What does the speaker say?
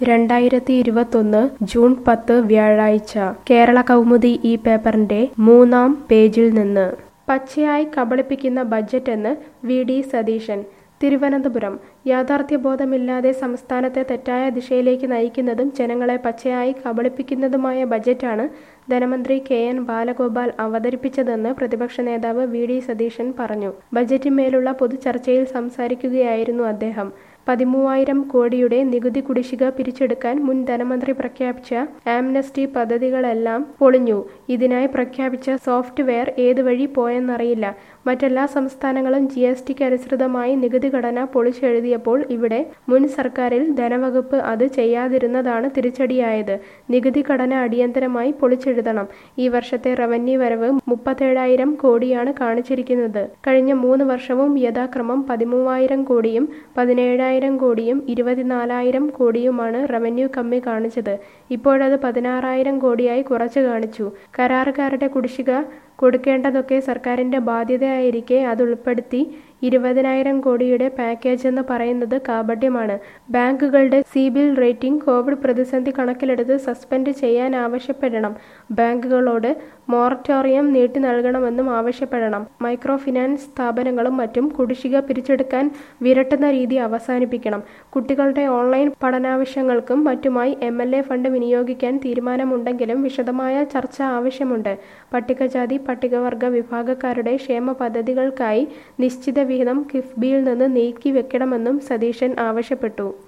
രണ്ടായിരത്തി ഇരുപത്തൊന്ന് ജൂൺ പത്ത് വ്യാഴാഴ്ച കേരള കൗമുദി ഈ പേപ്പറിന്റെ മൂന്നാം പേജിൽ നിന്ന് പച്ചയായി കബളിപ്പിക്കുന്ന ബജറ്റ് എന്ന് വി ഡി സതീശൻ തിരുവനന്തപുരം യാഥാർത്ഥ്യബോധമില്ലാതെ സംസ്ഥാനത്തെ തെറ്റായ ദിശയിലേക്ക് നയിക്കുന്നതും ജനങ്ങളെ പച്ചയായി കബളിപ്പിക്കുന്നതുമായ ബജറ്റാണ് ധനമന്ത്രി കെ എൻ ബാലഗോപാൽ അവതരിപ്പിച്ചതെന്ന് പ്രതിപക്ഷ നേതാവ് വി ഡി സതീശൻ പറഞ്ഞു ബജറ്റിന്മേലുള്ള പൊതുചർച്ചയിൽ സംസാരിക്കുകയായിരുന്നു അദ്ദേഹം പതിമൂവായിരം കോടിയുടെ നികുതി കുടിശ്ശിക പിരിച്ചെടുക്കാൻ മുൻ ധനമന്ത്രി പ്രഖ്യാപിച്ച ആംനസ്റ്റി പദ്ധതികളെല്ലാം പൊളിഞ്ഞു ഇതിനായി പ്രഖ്യാപിച്ച സോഫ്റ്റ്വെയർ ഏതുവഴി പോയെന്നറിയില്ല മറ്റെല്ലാ സംസ്ഥാനങ്ങളും ജി എസ് ടിക്ക് അനുസൃതമായി നികുതി ഘടന പൊളിച്ചെഴുതിയപ്പോൾ ഇവിടെ മുൻ സർക്കാരിൽ ധനവകുപ്പ് അത് ചെയ്യാതിരുന്നതാണ് തിരിച്ചടിയായത് നികുതി ഘടന അടിയന്തരമായി പൊളിച്ചെഴുതണം ഈ വർഷത്തെ റവന്യൂ വരവ് മുപ്പത്തേഴായിരം കോടിയാണ് കാണിച്ചിരിക്കുന്നത് കഴിഞ്ഞ മൂന്ന് വർഷവും യഥാക്രമം പതിമൂവായിരം കോടിയും പതിനേഴായിരം കോടിയും ഇരുപത്തിനാലായിരം കോടിയുമാണ് റവന്യൂ കമ്മി കാണിച്ചത് ഇപ്പോഴത് പതിനാറായിരം കോടിയായി കുറച്ചു കാണിച്ചു കരാറുകാരുടെ കുടിശ്ശിക കൊടുക്കേണ്ടതൊക്കെ സർക്കാരിന്റെ ബാധ്യതയായിരിക്കെ അത് ഉൾപ്പെടുത്തി ഇരുപതിനായിരം കോടിയുടെ പാക്കേജ് എന്ന് പറയുന്നത് കാപട്യമാണ് ബാങ്കുകളുടെ സിബിൽ റേറ്റിംഗ് കോവിഡ് പ്രതിസന്ധി കണക്കിലെടുത്ത് സസ്പെൻഡ് ചെയ്യാൻ ആവശ്യപ്പെടണം ബാങ്കുകളോട് മൊറട്ടോറിയം നീട്ടി നൽകണമെന്നും ആവശ്യപ്പെടണം മൈക്രോ ഫിനാൻസ് സ്ഥാപനങ്ങളും മറ്റും കുടിശ്ശിക പിരിച്ചെടുക്കാൻ വിരട്ടുന്ന രീതി അവസാനിപ്പിക്കണം കുട്ടികളുടെ ഓൺലൈൻ പഠനാവശ്യങ്ങൾക്കും മറ്റുമായി എം എൽ എ ഫണ്ട് വിനിയോഗിക്കാൻ തീരുമാനമുണ്ടെങ്കിലും വിശദമായ ചർച്ച ആവശ്യമുണ്ട് പട്ടികജാതി പട്ടികവർഗ വിഭാഗക്കാരുടെ ക്ഷേമ പദ്ധതികൾക്കായി നിശ്ചിത വിഹിതം കിഫ്ബിയിൽ നിന്ന് നീക്കി വെക്കണമെന്നും സതീശൻ ആവശ്യപ്പെട്ടു